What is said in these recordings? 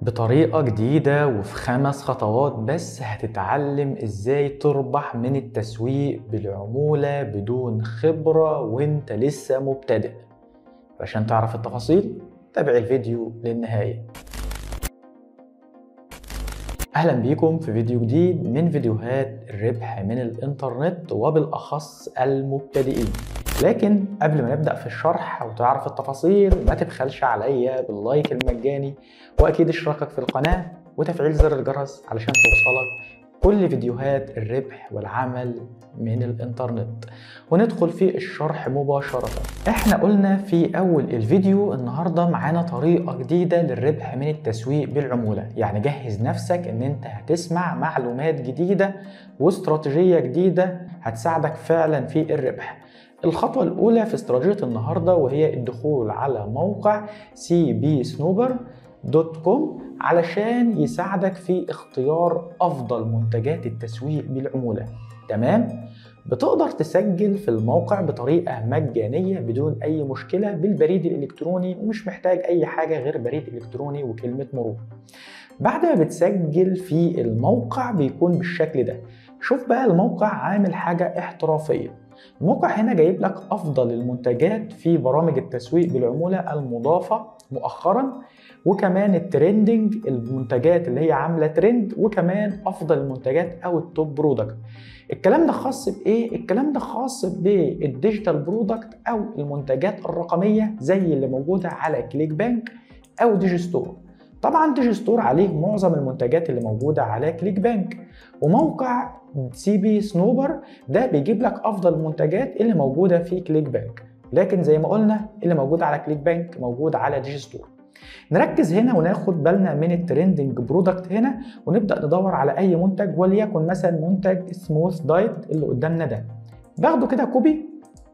بطريقة جديدة وفي خمس خطوات بس هتتعلم ازاي تربح من التسويق بالعمولة بدون خبرة وانت لسه مبتدئ عشان تعرف التفاصيل تابع الفيديو للنهاية اهلا بيكم في فيديو جديد من فيديوهات الربح من الانترنت وبالاخص المبتدئين لكن قبل ما نبدا في الشرح وتعرف التفاصيل ما تبخلش عليا باللايك المجاني واكيد اشتراكك في القناه وتفعيل زر الجرس علشان توصلك كل فيديوهات الربح والعمل من الانترنت وندخل في الشرح مباشرة احنا قلنا في اول الفيديو النهاردة معانا طريقة جديدة للربح من التسويق بالعمولة يعني جهز نفسك ان انت هتسمع معلومات جديدة واستراتيجية جديدة هتساعدك فعلا في الربح الخطوة الأولى في استراتيجية النهاردة وهي الدخول على موقع سي بي سنوبر دوت كوم علشان يساعدك في اختيار أفضل منتجات التسويق بالعمولة تمام؟ بتقدر تسجل في الموقع بطريقة مجانية بدون أي مشكلة بالبريد الإلكتروني ومش محتاج أي حاجة غير بريد إلكتروني وكلمة مرور بعد ما بتسجل في الموقع بيكون بالشكل ده شوف بقى الموقع عامل حاجة احترافية الموقع هنا جايب لك افضل المنتجات في برامج التسويق بالعموله المضافه مؤخرا وكمان الترندنج المنتجات اللي هي عامله ترند وكمان افضل المنتجات او التوب برودكت الكلام ده خاص بايه الكلام ده خاص بالديجيتال برودكت او المنتجات الرقميه زي اللي موجوده على كليك بانك او ديجي ستور طبعا ديجي ستور عليه معظم المنتجات اللي موجوده على كليك بانك وموقع سي بي سنوبر ده بيجيب لك افضل المنتجات اللي موجوده في كليك بانك لكن زي ما قلنا اللي موجود على كليك بانك موجود على ديجي ستور نركز هنا وناخد بالنا من الترندنج برودكت هنا ونبدا ندور على اي منتج وليكن مثلا منتج سموث دايت اللي قدامنا ده باخده كده كوبي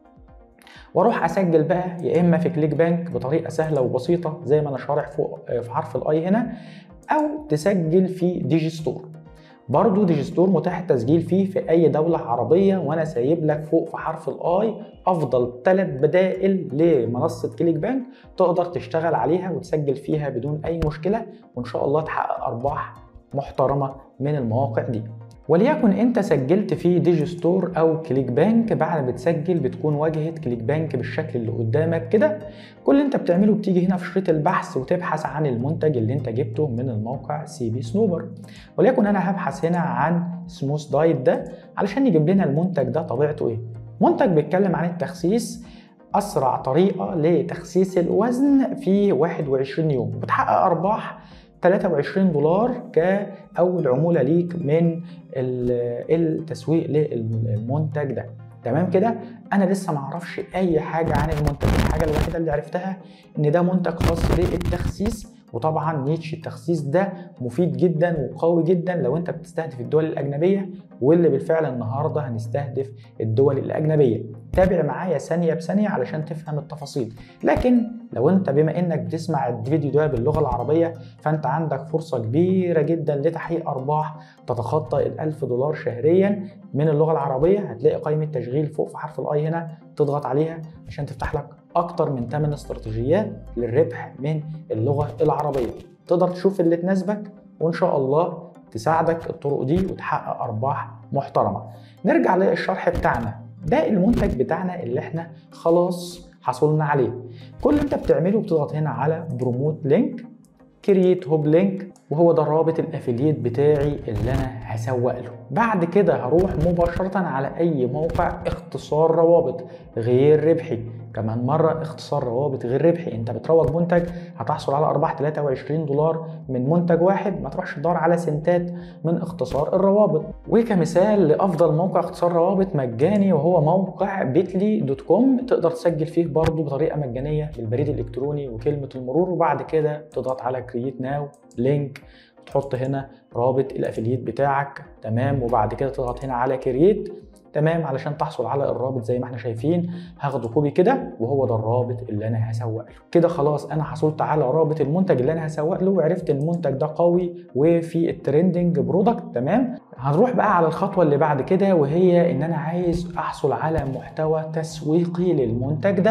واروح اسجل بقى يا اما في كليك بانك بطريقه سهله وبسيطه زي ما انا شارح فوق في حرف الاي هنا او تسجل في ديجي ستور برضو ديجي ستور متاح التسجيل فيه في اي دولة عربية وانا سايب لك فوق في حرف الاي افضل ثلاث بدائل لمنصة كليك بانك تقدر تشتغل عليها وتسجل فيها بدون اي مشكلة وان شاء الله تحقق ارباح محترمة من المواقع دي وليكن انت سجلت في ديجي ستور او كليك بانك بعد ما بتسجل بتكون واجهه كليك بانك بالشكل اللي قدامك كده كل اللي انت بتعمله بتيجي هنا في شريط البحث وتبحث عن المنتج اللي انت جبته من الموقع سي بي سنوبر وليكن انا هبحث هنا عن سموث دايت ده علشان يجيب لنا المنتج ده طبيعته ايه منتج بيتكلم عن التخسيس اسرع طريقه لتخسيس الوزن في 21 يوم بتحقق ارباح 23 دولار كأول عمولة ليك من التسويق للمنتج ده تمام كده انا لسه ما اعرفش اي حاجه عن المنتج الحاجه الوحيده اللي عرفتها ان ده منتج خاص بالتخسيس وطبعا نيتش التخسيس ده مفيد جدا وقوي جدا لو انت بتستهدف الدول الاجنبيه واللي بالفعل النهارده هنستهدف الدول الاجنبيه تابع معايا ثانيه بثانيه علشان تفهم التفاصيل لكن لو انت بما انك بتسمع الفيديو ده باللغه العربيه فانت عندك فرصه كبيره جدا لتحقيق ارباح تتخطى ال 1000 دولار شهريا من اللغه العربيه هتلاقي قائمه تشغيل فوق في حرف الاي هنا تضغط عليها عشان تفتح لك اكتر من 8 استراتيجيات للربح من اللغه العربيه تقدر تشوف اللي تناسبك وان شاء الله تساعدك الطرق دي وتحقق ارباح محترمه نرجع للشرح بتاعنا ده المنتج بتاعنا اللي احنا خلاص حصلنا عليه كل اللي انت بتعمله بتضغط هنا على بروموت لينك كرييت هوب لينك وهو ده رابط الافيليت بتاعي اللي انا هسوق له بعد كده هروح مباشرة على اي موقع اختصار روابط غير ربحي كمان مرة اختصار روابط غير ربحي انت بتروج منتج هتحصل على ارباح 23 دولار من منتج واحد ما تروحش تدور على سنتات من اختصار الروابط وكمثال لافضل موقع اختصار روابط مجاني وهو موقع بيتلي دوت كوم تقدر تسجل فيه برضه بطريقة مجانية بالبريد الالكتروني وكلمة المرور وبعد كده تضغط على كرييت ناو لينك تحط هنا رابط الافيليت بتاعك تمام وبعد كده تضغط هنا على كرييت تمام علشان تحصل على الرابط زي ما احنا شايفين هاخده كوبي كده وهو ده الرابط اللي انا هسوق له كده خلاص انا حصلت على رابط المنتج اللي انا هسوق له وعرفت المنتج ده قوي وفي الترندنج برودكت تمام هنروح بقى على الخطوه اللي بعد كده وهي ان انا عايز احصل على محتوى تسويقي للمنتج ده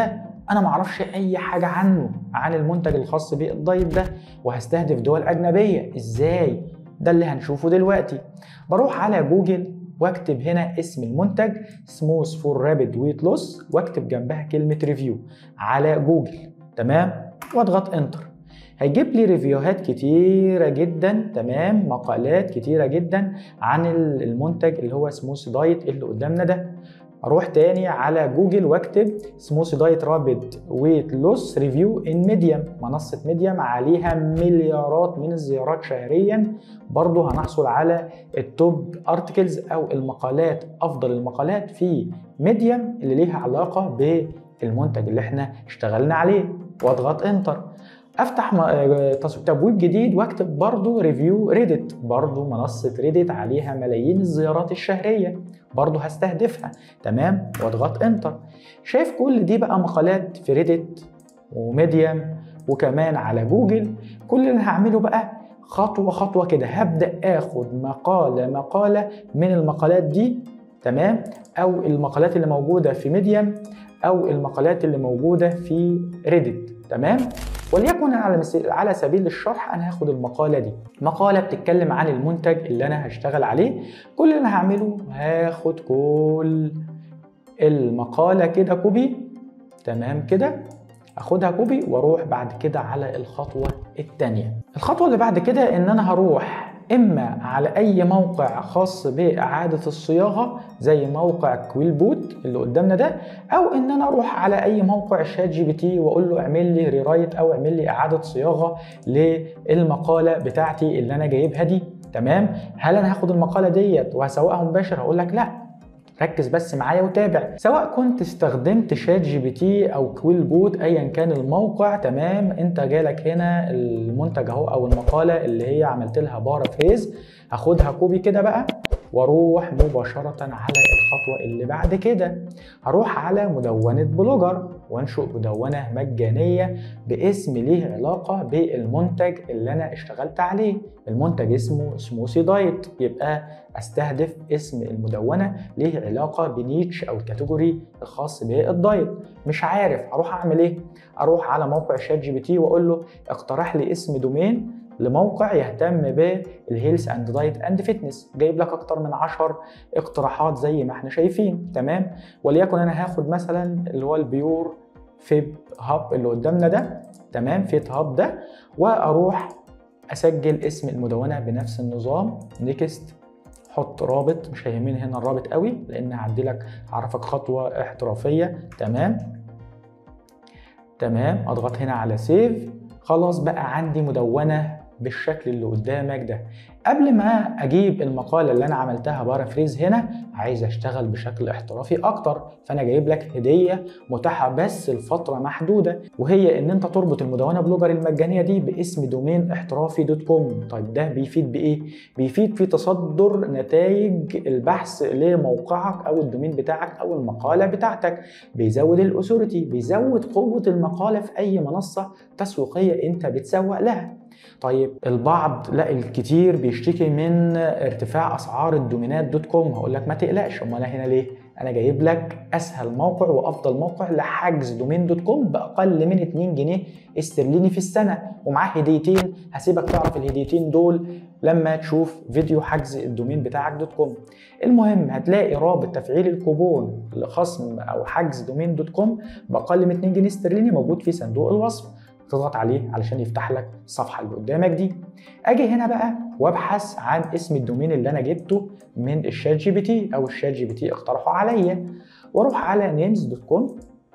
انا معرفش اي حاجه عنه عن المنتج الخاص بالدايت ده وهستهدف دول اجنبيه ازاي ده اللي هنشوفه دلوقتي بروح على جوجل واكتب هنا اسم المنتج سموث فور رابيد ويت لوس واكتب جنبها كلمه ريفيو على جوجل تمام واضغط انتر هيجيب لي ريفيوهات كتيرة جدا تمام مقالات كتيرة جدا عن المنتج اللي هو سموث دايت اللي قدامنا ده اروح تاني على جوجل واكتب سموث دايت رابيد ويت لوس ريفيو ان ميديم منصه ميديم عليها مليارات من الزيارات شهريا برضه هنحصل على التوب ارتكلز او المقالات افضل المقالات في ميديم اللي ليها علاقه بالمنتج اللي احنا اشتغلنا عليه واضغط انتر افتح تبويب جديد واكتب برضو ريفيو ريدت برضو منصة ريدت عليها ملايين الزيارات الشهرية برضو هستهدفها تمام واضغط انتر شايف كل دي بقى مقالات في ريدت وميديم وكمان على جوجل كل اللي هعمله بقى خطوة خطوة كده هبدأ اخد مقالة مقالة من المقالات دي تمام او المقالات اللي موجودة في ميديم او المقالات اللي موجودة في ريدت تمام وليكن على على سبيل الشرح انا هاخد المقاله دي مقاله بتتكلم عن المنتج اللي انا هشتغل عليه كل اللي انا هعمله هاخد كل المقاله كده كوبي تمام كده اخدها كوبي واروح بعد كده على الخطوه الثانيه الخطوه اللي بعد كده ان انا هروح اما على اي موقع خاص باعاده الصياغه زي موقع كويل بوت اللي قدامنا ده او ان انا اروح على اي موقع شات جي بي تي واقول له اعمل لي ريرايت او اعمل لي اعاده صياغه للمقاله بتاعتي اللي انا جايبها دي تمام هل انا هاخد المقاله ديت وهسوقها مباشر هقول لك لا ركز بس معايا وتابع سواء كنت استخدمت شات جي بي تي او كويل بوت ايا كان الموقع تمام انت جالك هنا المنتج اهو او المقاله اللي هي عملت لها بارافريز هاخدها كوبي كده بقى واروح مباشرة على الخطوة اللي بعد كده هروح على مدونة بلوجر وانشئ مدونة مجانية باسم ليه علاقة بالمنتج اللي انا اشتغلت عليه المنتج اسمه سموثي دايت يبقى استهدف اسم المدونة ليه علاقة بنيتش او الكاتيجوري الخاص بالدايت مش عارف اروح اعمل ايه اروح على موقع شات جي بي تي واقول له اقترح لي اسم دومين لموقع يهتم بالهيلث اند دايت اند فيتنس جايب لك اكتر من 10 اقتراحات زي ما احنا شايفين تمام وليكن انا هاخد مثلا اللي هو البيور فيب هاب اللي قدامنا ده تمام فيت هاب ده واروح اسجل اسم المدونه بنفس النظام نيكست حط رابط مش هيهمني هنا الرابط قوي لان هعدي لك اعرفك خطوه احترافيه تمام تمام اضغط هنا على سيف خلاص بقى عندي مدونه بالشكل اللي قدامك ده قبل ما اجيب المقاله اللي انا عملتها بارافريز هنا عايز اشتغل بشكل احترافي اكتر فانا جايب لك هديه متاحه بس لفتره محدوده وهي ان انت تربط المدونه بلوجر المجانيه دي باسم دومين احترافي دوت كوم طيب ده بيفيد بايه بيفيد في تصدر نتائج البحث لموقعك او الدومين بتاعك او المقاله بتاعتك بيزود الاثوريتي بيزود قوه المقاله في اي منصه تسويقيه انت بتسوق لها طيب البعض لا الكتير بيشتكي من ارتفاع اسعار الدومينات دوت كوم هقول لك ما تقلقش امال هنا ليه انا جايب لك اسهل موقع وافضل موقع لحجز دومين دوت كوم باقل من 2 جنيه استرليني في السنه ومعاه هديتين هسيبك تعرف الهديتين دول لما تشوف فيديو حجز الدومين بتاعك دوت كوم المهم هتلاقي رابط تفعيل الكوبون لخصم او حجز دومين دوت كوم باقل من 2 جنيه استرليني موجود في صندوق الوصف تضغط عليه علشان يفتح لك الصفحه اللي قدامك دي اجي هنا بقى وابحث عن اسم الدومين اللي انا جبته من الشات جي بي تي او الشات جي بي تي اقترحه عليا واروح على نيمز دوت كوم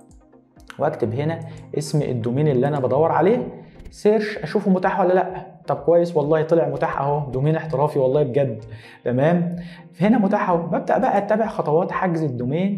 واكتب هنا اسم الدومين اللي انا بدور عليه سيرش اشوفه متاح ولا لا طب كويس والله طلع متاح اهو دومين احترافي والله بجد تمام هنا متاح اهو ببدا بقى اتبع خطوات حجز الدومين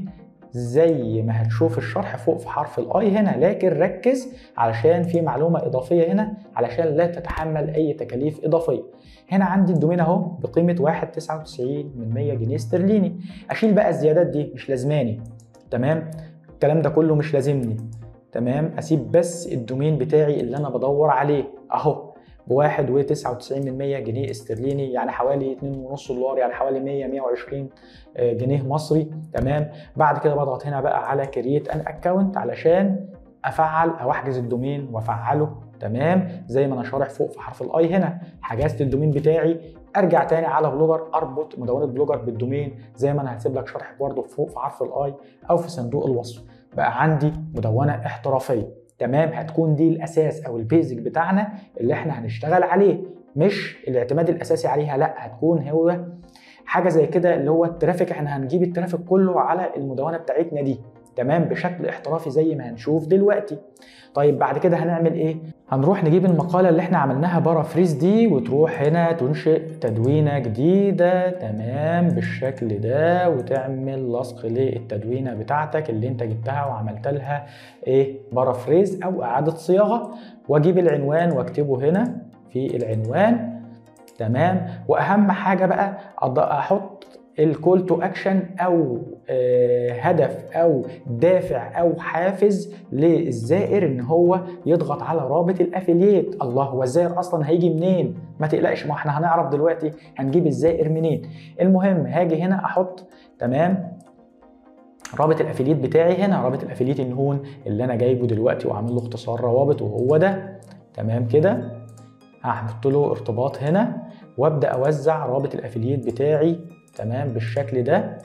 زي ما هتشوف الشرح فوق في حرف الاي هنا لكن ركز علشان في معلومه اضافيه هنا علشان لا تتحمل اي تكاليف اضافيه هنا عندي الدومين اهو بقيمه 1.99 من 100 جنيه استرليني اشيل بقى الزيادات دي مش لازماني تمام الكلام ده كله مش لازمني تمام اسيب بس الدومين بتاعي اللي انا بدور عليه اهو بواحد و99 من 100 جنيه استرليني يعني حوالي 2.5 دولار يعني حوالي 100 120 جنيه مصري تمام بعد كده بضغط هنا بقى على كرييت ان اكونت علشان افعل او احجز الدومين وافعله تمام زي ما انا شارح فوق في حرف الاي هنا حجزت الدومين بتاعي ارجع تاني على بلوجر اربط مدونه بلوجر بالدومين زي ما انا هسيب لك شرح برضه فوق في حرف الاي او في صندوق الوصف بقى عندي مدونه احترافيه تمام هتكون دي الاساس او البيزك بتاعنا اللي احنا هنشتغل عليه مش الاعتماد الاساسي عليها لا هتكون هو حاجه زي كده اللي هو الترافيك احنا هنجيب الترافيك كله على المدونه بتاعتنا دي تمام بشكل احترافي زي ما هنشوف دلوقتي طيب بعد كده هنعمل ايه هنروح نجيب المقاله اللي احنا عملناها برا فريز دي وتروح هنا تنشئ تدوينه جديده تمام بالشكل ده وتعمل لصق للتدوينه بتاعتك اللي انت جبتها وعملت لها ايه برا فريز او اعاده صياغه واجيب العنوان واكتبه هنا في العنوان تمام واهم حاجه بقى احط الكول تو اكشن او آه هدف او دافع او حافز للزائر ان هو يضغط على رابط الافيليت الله هو الزائر اصلا هيجي منين ما تقلقش ما احنا هنعرف دلوقتي هنجيب الزائر منين المهم هاجي هنا احط تمام رابط الافيليت بتاعي هنا رابط الافيليت النهون اللي انا جايبه دلوقتي وعامل له اختصار روابط وهو ده تمام كده هحط له ارتباط هنا وابدا اوزع رابط الافيليت بتاعي تمام بالشكل ده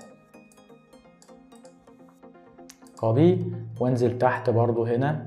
كوبي وانزل تحت برضو هنا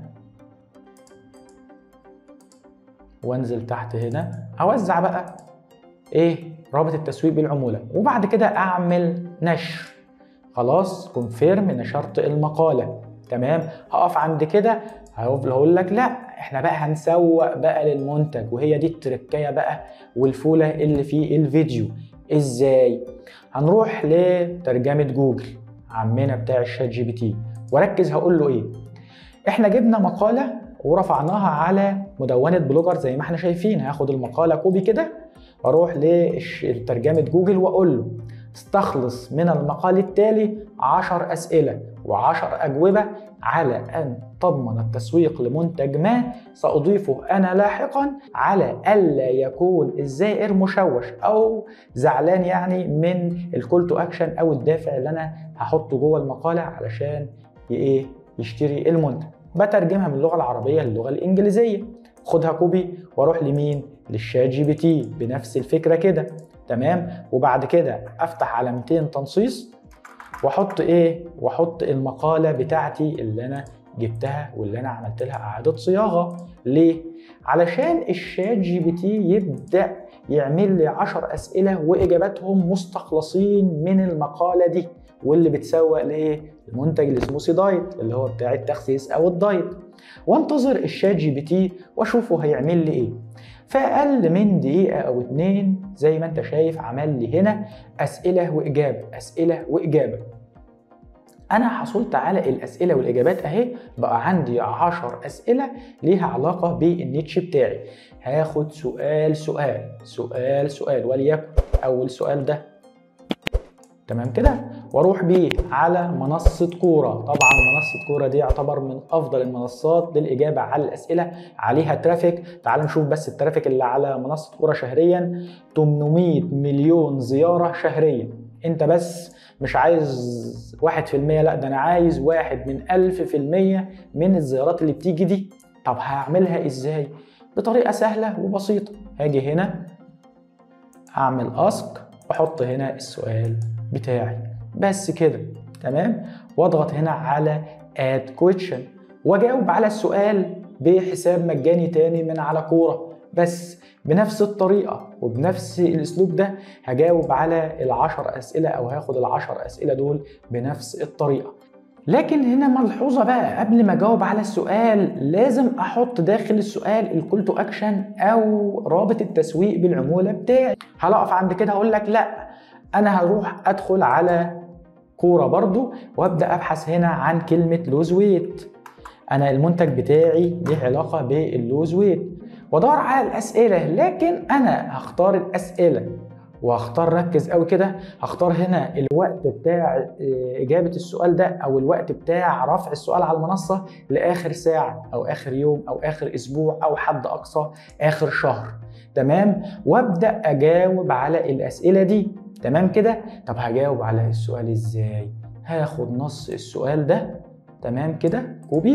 وانزل تحت هنا اوزع بقى ايه رابط التسويق بالعموله وبعد كده اعمل نشر خلاص كونفيرم نشرت المقاله تمام هقف عند كده هقول لك لا احنا بقى هنسوق بقى للمنتج وهي دي التركايه بقى والفوله اللي في الفيديو ازاي هنروح لترجمه جوجل عمنا بتاع الشات جي بي تي وركز هقول له ايه احنا جبنا مقاله ورفعناها على مدونه بلوجر زي ما احنا شايفين هاخد المقاله كوبي كده واروح لترجمه جوجل واقول له استخلص من المقال التالي 10 أسئلة و10 أجوبة على أن تضمن التسويق لمنتج ما سأضيفه أنا لاحقا على ألا يكون الزائر مشوش أو زعلان يعني من الكول تو أكشن أو الدافع اللي أنا هحطه جوه المقالة علشان إيه يشتري المنتج بترجمها من اللغة العربية للغة الإنجليزية خدها كوبي واروح لمين للشات جي بي تي بنفس الفكرة كده تمام وبعد كده افتح علامتين تنصيص واحط ايه واحط المقاله بتاعتي اللي انا جبتها واللي انا عملت لها اعاده صياغه ليه علشان الشات جي بي تي يبدا يعمل لي 10 اسئله واجاباتهم مستخلصين من المقاله دي واللي بتسوق لايه المنتج السموثي دايت اللي هو بتاع التخسيس او الدايت وانتظر الشات جي بي تي واشوفه هيعمل لي ايه في اقل من دقيقه او اتنين زي ما انت شايف عمل لي هنا اسئله واجابه اسئله واجابه انا حصلت على الاسئله والاجابات اهي بقى عندي 10 اسئله ليها علاقه بالنيتش بتاعي هاخد سؤال سؤال سؤال سؤال وليكن اول سؤال ده تمام كده واروح بيه على منصه كوره طبعا منصه كوره دي يعتبر من افضل المنصات للاجابه على الاسئله عليها ترافيك تعال نشوف بس الترافيك اللي على منصه كوره شهريا 800 مليون زياره شهريا انت بس مش عايز واحد في المية لا ده انا عايز واحد من ألف في المية من الزيارات اللي بتيجي دي طب هعملها ازاي بطريقة سهلة وبسيطة هاجي هنا اعمل اسك واحط هنا السؤال بتاعي بس كده تمام واضغط هنا على اد كويشن واجاوب على السؤال بحساب مجاني تاني من على كوره بس بنفس الطريقة وبنفس الأسلوب ده هجاوب على العشر أسئلة أو هاخد العشر أسئلة دول بنفس الطريقة لكن هنا ملحوظة بقى قبل ما أجاوب على السؤال لازم أحط داخل السؤال الكول تو أكشن أو رابط التسويق بالعمولة بتاعي هلقف عند كده هقول لك لأ أنا هروح أدخل على كورة برضو وأبدأ أبحث هنا عن كلمة لوز ويت أنا المنتج بتاعي ليه علاقة باللوز ويت وادور على الاسئله لكن انا هختار الاسئله وهختار ركز قوي كده هختار هنا الوقت بتاع اجابه السؤال ده او الوقت بتاع رفع السؤال على المنصه لاخر ساعه او اخر يوم او اخر اسبوع او حد اقصى اخر شهر تمام وابدا اجاوب على الاسئله دي تمام كده طب هجاوب على السؤال ازاي هاخد نص السؤال ده تمام كده كوبي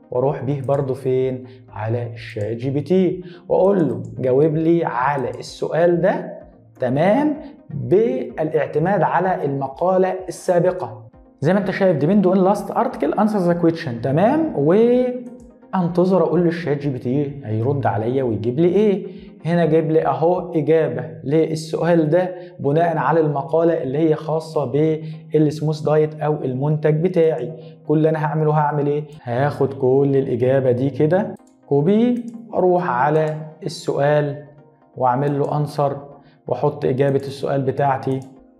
واروح بيه برضو فين على الشات جي بي تي واقول له جاوب لي على السؤال ده تمام بالاعتماد على المقاله السابقه زي ما انت شايف depend on last article answer the question تمام وانتظر اقول للشات جي بي تي هيرد عليا ويجيب لي ايه هنا جايب لي اهو اجابه للسؤال ده بناء على المقاله اللي هي خاصه بالسموث دايت او المنتج بتاعي كل اللي انا هعمله هعمل ايه هاخد كل الاجابه دي كده كوبي اروح على السؤال واعمل له انسر واحط اجابه السؤال بتاعتي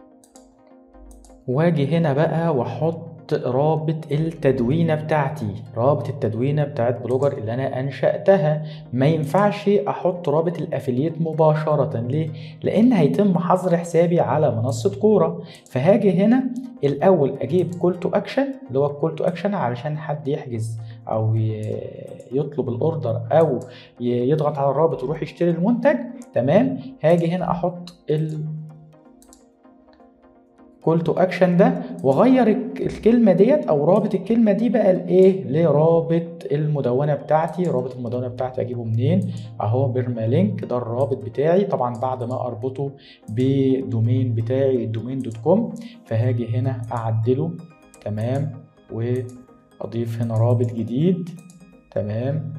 واجي هنا بقى واحط رابط التدوينة بتاعتي رابط التدوينة بتاعت بلوجر اللي انا انشأتها ما ينفعش احط رابط الافلييت مباشرة ليه؟ لان هيتم حظر حسابي على منصة كورة فهاجي هنا الاول اجيب كول تو اكشن اللي هو الكول تو اكشن علشان حد يحجز او يطلب الاوردر او يضغط على الرابط ويروح يشتري المنتج تمام هاجي هنا احط ال كول تو اكشن ده واغير الكلمه ديت او رابط الكلمه دي بقى لايه لرابط المدونه بتاعتي رابط المدونه بتاعتي اجيبه منين اهو بيرما لينك ده الرابط بتاعي طبعا بعد ما اربطه بدومين بتاعي الدومين دوت كوم فهاجي هنا اعدله تمام واضيف هنا رابط جديد تمام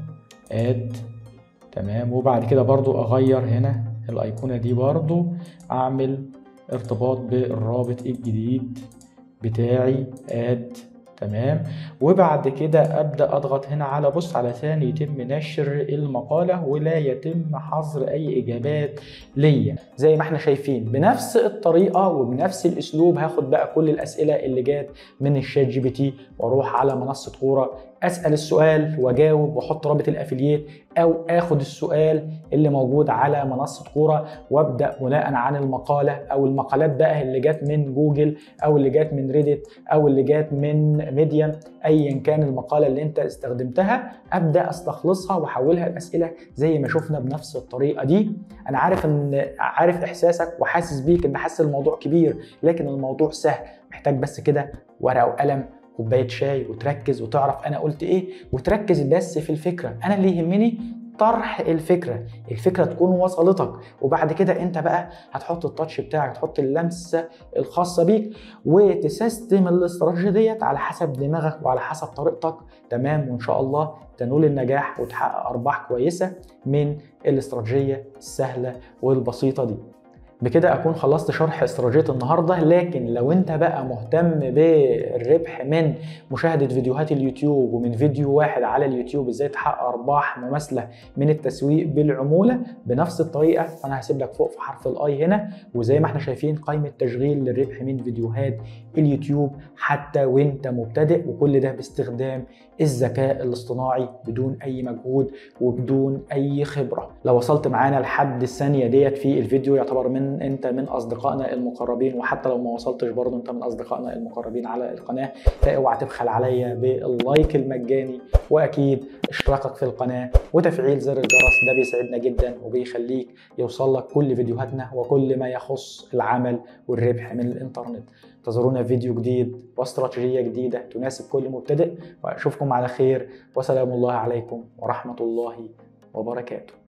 اد تمام وبعد كده برضو اغير هنا الايقونه دي برضو اعمل ارتباط بالرابط الجديد بتاعي اد تمام وبعد كده ابدا اضغط هنا على بص علشان يتم نشر المقاله ولا يتم حظر اي اجابات ليا زي ما احنا شايفين بنفس الطريقه وبنفس الاسلوب هاخد بقى كل الاسئله اللي جات من الشات جي بي تي واروح على منصه كوره اسال السؤال واجاوب واحط رابط الافلييت او اخد السؤال اللي موجود على منصه كوره وابدا بناء عن المقاله او المقالات بقى اللي جت من جوجل او اللي جت من ريديت او اللي جت من ميديم ايا كان المقاله اللي انت استخدمتها ابدا استخلصها واحولها لاسئله زي ما شفنا بنفس الطريقه دي انا عارف ان عارف احساسك وحاسس بيك ان حاسس الموضوع كبير لكن الموضوع سهل محتاج بس كده ورقه وقلم كوبايه شاي وتركز وتعرف انا قلت ايه وتركز بس في الفكره انا اللي يهمني طرح الفكره الفكره تكون وصلتك وبعد كده انت بقى هتحط التاتش بتاعك تحط اللمسه الخاصه بيك وتسيستم الاستراتيجيه ديت على حسب دماغك وعلى حسب طريقتك تمام وان شاء الله تنول النجاح وتحقق ارباح كويسه من الاستراتيجيه السهله والبسيطه دي بكده اكون خلصت شرح استراتيجيه النهارده لكن لو انت بقى مهتم بالربح من مشاهده فيديوهات اليوتيوب ومن فيديو واحد على اليوتيوب ازاي تحقق ارباح مماثله من التسويق بالعموله بنفس الطريقه فانا هسيب لك فوق في حرف الاي هنا وزي ما احنا شايفين قائمه تشغيل للربح من فيديوهات اليوتيوب حتى وانت مبتدئ وكل ده باستخدام الذكاء الاصطناعي بدون اي مجهود وبدون اي خبره لو وصلت معانا لحد الثانيه ديت في الفيديو يعتبر من انت من اصدقائنا المقربين وحتى لو ما وصلتش برضه انت من اصدقائنا المقربين على القناه فاوعى تبخل عليا باللايك المجاني واكيد اشتراكك في القناه وتفعيل زر الجرس ده بيسعدنا جدا وبيخليك يوصل لك كل فيديوهاتنا وكل ما يخص العمل والربح من الانترنت انتظرونا في فيديو جديد واستراتيجيه جديده تناسب كل مبتدئ واشوفكم على خير وسلام الله عليكم ورحمه الله وبركاته